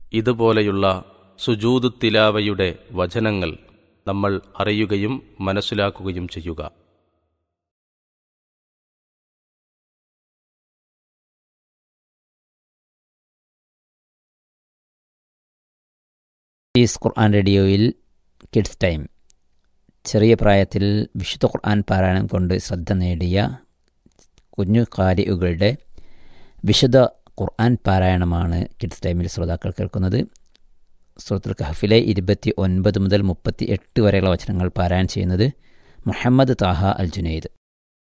ഇതുപോലെയുള്ള സുജൂദു തിലാവയുടെ വചനങ്ങൾ നമ്മൾ അറിയുകയും മനസ്സിലാക്കുകയും ചെയ്യുക ഈസ് ഖുർആൻ റേഡിയോയിൽ കിഡ്സ് ടൈം ചെറിയ പ്രായത്തിൽ വിശുദ്ധ ഖുർആൻ പാരായണം കൊണ്ട് ശ്രദ്ധ നേടിയ കുഞ്ഞു കാരികളുടെ വിശുദ്ധ ഖുർആൻ പാരായണമാണ് കിഡ്സ് ടൈമിൽ ശ്രോതാക്കൾ കേൾക്കുന്നത് സുഹൃത്തുൽ കഹഫിലെ ഇരുപത്തി ഒൻപത് മുതൽ മുപ്പത്തി എട്ട് വരെയുള്ള വചനങ്ങൾ പാരായണം ചെയ്യുന്നത് മുഹമ്മദ് താഹ അൽ ജുനൈദ്